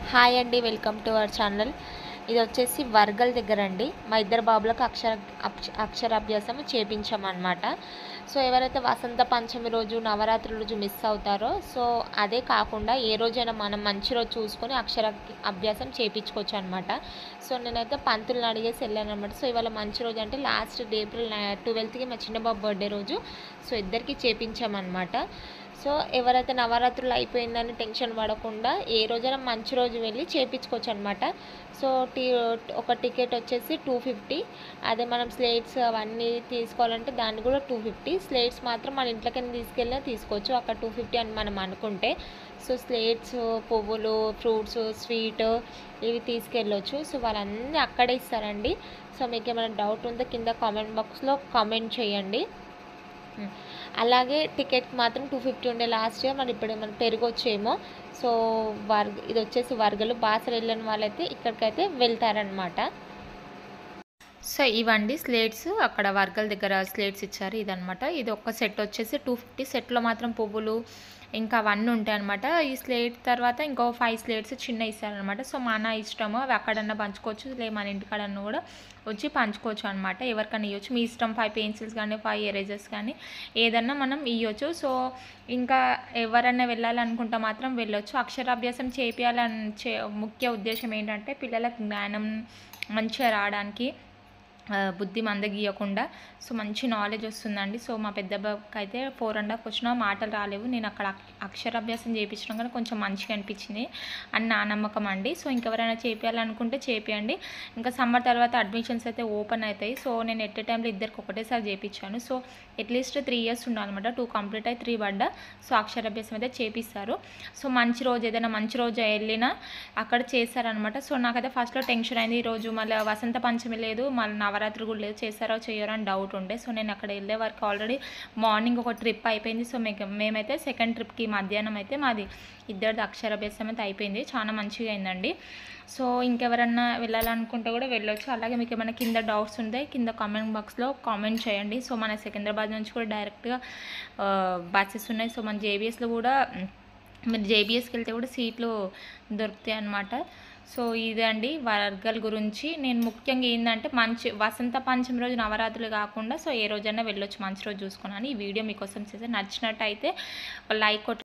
Hi అండి welcome to our channel ఇది వచ్చేసి వర్గల్ దగ్గర అండి మా ఇద్దరు బాబులకు అక్షర అక్ష- అక్షరాభ్యాసం చేపించామన్నమాట సో ఎవరైతే వసంత పంచమి రోజు నవరాత్రి రోజు మిస్ అవుతారో సో అదే కాకుండా ఏ రోజైనా మనం మంచి రోజు చూసుకొని అక్షర అభ్యాసం చేయించుకోవచ్చు అనమాట సో నేనైతే పంతులను అడిగేసి వెళ్ళాను అనమాట సో ఇవాళ మంచి రోజు అంటే లాస్ట్ ఏప్రిల్ ట్వెల్త్కి మా చిన్న బాబు బర్త్డే రోజు సో ఇద్దరికి చేపించామన్నమాట సో ఎవరైతే నవరాత్రులు అయిపోయిందని టెన్షన్ పడకుండా ఏ రోజైనా మంచి రోజు వెళ్ళి చేయించుకోవచ్చు అనమాట సో టీ ఒక టికెట్ వచ్చేసి టూ ఫిఫ్టీ అదే మనం స్లేట్స్ అవన్నీ తీసుకోవాలంటే దాన్ని కూడా టూ ఫిఫ్టీ స్లేట్స్ మాత్రం మన ఇంట్లోకి తీసుకెళ్ళినా తీసుకోవచ్చు అక్కడ టూ ఫిఫ్టీ అని మనం అనుకుంటే సో స్లేట్స్ పువ్వులు ఫ్రూట్స్ స్వీట్ ఇవి తీసుకెళ్ళొచ్చు సో వాళ్ళన్నీ అక్కడే ఇస్తారండి సో మీకు ఏమైనా డౌట్ ఉంటే కింద కామెంట్ బాక్స్లో కామెంట్ చేయండి ఉమ్. అలాగే టికెట్ మాత్రం టూ ఫిఫ్టీ ఉండే లాస్ట్ ఇయర్ మరి ఇప్పుడు మన పెరగొచ్చేమో సో వర్గ ఇది వచ్చేసి వర్గలు బాసలు వెళ్ళిన వాళ్ళైతే ఇక్కడికైతే వెళ్తారనమాట సో ఇవండి స్లేట్స్ అక్కడ వర్గల దగ్గర స్లేట్స్ ఇచ్చారు ఇదనమాట ఇది ఒక సెట్ వచ్చేసి టూ ఫిఫ్టీ సెట్లో మాత్రం పువ్వులు ఇంకా అవన్నీ ఉంటాయి అనమాట ఈ స్లేట్ తర్వాత ఇంకో ఫైవ్ స్లేట్స్ చిన్న ఇస్తారనమాట సో మన ఇష్టము అవి అక్కడన్నా పంచుకోవచ్చు లే మన ఇంటికాడన్నా కూడా వచ్చి పంచుకోవచ్చు అనమాట ఎవరికైనా ఇవ్వచ్చు మీ ఇష్టం ఫైవ్ పెన్సిల్స్ కానీ ఫైవ్ ఎరేజర్స్ కానీ ఏదన్నా మనం ఇవ్వచ్చు సో ఇంకా ఎవరైనా వెళ్ళాలనుకుంటే మాత్రం వెళ్ళొచ్చు అక్షరాభ్యాసం చేపించాలని చే ముఖ్య ఉద్దేశం ఏంటంటే పిల్లలకు జ్ఞానం మంచిగా రావడానికి ఆ, బుద్ధి మందగీయకుండా సో మంచి నాలెడ్జ్ వస్తుందండి సో మా పెద్ద బాబుకి అయితే ఫోర్ అండ్ హాఫ్ వచ్చినా మాటలు రాలేవు నేను అక్కడ అక్- అక్షరాభ్యాసం చేయించడం కానీ కొంచెం మంచిగా అనిపించింది అని నా నమ్మకం అండి సో ఇంకెవరైనా చేపించాలనుకుంటే చేపియండి ఇంకా సమ్మర్ తర్వాత అడ్మిషన్స్ అయితే ఓపెన్ అవుతాయి సో నేను ఎట్ ఏ టైంలో ఇద్దరికి ఒకటేసారి చేయించాను సో అట్లీస్ట్ త్రీ ఇయర్స్ ఉండాలన్నమాట టూ కంప్లీట్ అయ్యి త్రీ పడ్డా సో అక్షరాభ్యాసం అయితే చేపిస్తారు సో మంచి రోజు ఏదైనా మంచి రోజు వెళ్ళినా అక్కడ చేస్తారనమాట సో నాకైతే ఫస్ట్లో టెన్షన్ అయింది ఈ రోజు మళ్ళీ వసంత పంచమి లేదు మళ్ళీ నవరాత్రి కూడా లేదు చేస్తారో చేయరో అని డౌట్ ఉండే సో నేను అక్కడ వెళ్ళే వరకు ఆల్రెడీ మార్నింగ్ ఒక ట్రిప్ అయిపోయింది సో మీకు మేమైతే సెకండ్ ట్రిప్కి మధ్యాహ్నం అయితే మాది ఇద్దరిది అక్షరాభ్యాసం అయితే అయిపోయింది చాలా మంచిగా అయిందండి సో ఇంకెవరన్నా వెళ్ళాలనుకుంటే కూడా వెళ్ళొచ్చు అలాగే మీకు ఏమైనా కింద డౌట్స్ ఉంటే కింద కామెంట్ బాక్స్లో కామెంట్ చేయండి సో మన సికింద్రాబాద్ నుంచి కూడా డైరెక్ట్గా బస్సెస్ ఉన్నాయి సో మన జేబీఎస్లో కూడా మీరు జేబీఎస్కి వెళ్తే కూడా సీట్లు దొరుకుతాయి అన్నమాట సో ఇదండి వర్గాల గురించి నేను ముఖ్యంగా ఏంటంటే మంచి వసంత పంచమి రోజు నవరాత్రులు కాకుండా సో ఏ రోజైనా వెళ్ళొచ్చు మంచి రోజు చూసుకున్నాను ఈ వీడియో మీకోసం చేస్తే నచ్చినట్టయితే లైక్ కొట్టి